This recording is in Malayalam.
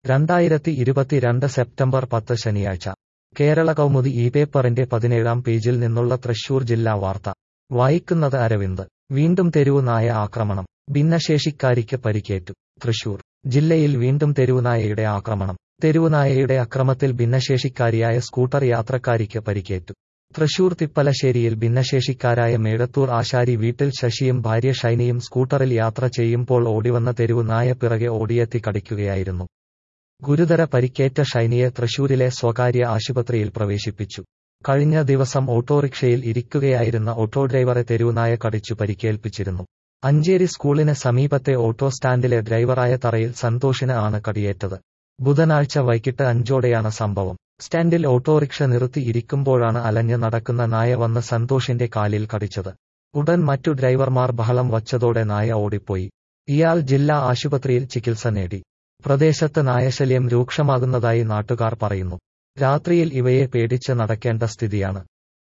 രണ്ടായിരത്തി ഇരുപത്തിരണ്ട് സെപ്റ്റംബർ പത്ത് ശനിയാഴ്ച കേരള കൗമുദി ഈ പേപ്പറിന്റെ പതിനേഴാം പേജിൽ നിന്നുള്ള തൃശൂർ ജില്ലാ വാർത്ത വായിക്കുന്നത് അരവിന്ദ് വീണ്ടും തെരുവുനായ ആക്രമണം ഭിന്നശേഷിക്കാരിക്ക് പരിക്കേറ്റു തൃശൂർ ജില്ലയിൽ വീണ്ടും തെരുവുനായയുടെ ആക്രമണം തെരുവുനായയുടെ അക്രമത്തിൽ ഭിന്നശേഷിക്കാരിയായ സ്കൂട്ടർ യാത്രക്കാരിക്ക് പരിക്കേറ്റു തൃശൂർ തിപ്പലശ്ശേരിയിൽ ഭിന്നശേഷിക്കാരായ മേടത്തൂർ ആശാരി വീട്ടിൽ ശശിയും ഭാര്യ ഷൈനിയും സ്കൂട്ടറിൽ യാത്ര ചെയ്യുമ്പോൾ ഓടിവന്ന തെരുവുനായ പിറകെ ഓടിയെത്തി കടിക്കുകയായിരുന്നു ഗുരുതര പരിക്കേറ്റ ഷൈനിയെ തൃശൂരിലെ സ്വകാര്യ ആശുപത്രിയിൽ പ്രവേശിപ്പിച്ചു കഴിഞ്ഞ ദിവസം ഓട്ടോറിക്ഷയിൽ ഇരിക്കുകയായിരുന്ന ഓട്ടോ ഡ്രൈവറെ തെരുവുനായ കടിച്ചു പരിക്കേൽപ്പിച്ചിരുന്നു അഞ്ചേരി സ്കൂളിന് സമീപത്തെ ഓട്ടോ സ്റ്റാൻഡിലെ ഡ്രൈവറായ തറയിൽ സന്തോഷിന് ആണ് കടിയേറ്റത് ബുധനാഴ്ച വൈകിട്ട് അഞ്ചോടെയാണ് സംഭവം സ്റ്റാൻഡിൽ ഓട്ടോറിക്ഷ നിർത്തി ഇരിക്കുമ്പോഴാണ് അലഞ്ഞ് നടക്കുന്ന നായ വന്ന് സന്തോഷിന്റെ കാലിൽ കടിച്ചത് ഉടൻ മറ്റു ഡ്രൈവർമാർ ബഹളം വച്ചതോടെ നായ ഓടിപ്പോയി ഇയാൾ ജില്ലാ ആശുപത്രിയിൽ ചികിത്സ നേടി പ്രദേശത്ത് നായശല്യം രൂക്ഷമാകുന്നതായി നാട്ടുകാർ പറയുന്നു രാത്രിയിൽ ഇവയെ പേടിച്ച് നടക്കേണ്ട സ്ഥിതിയാണ്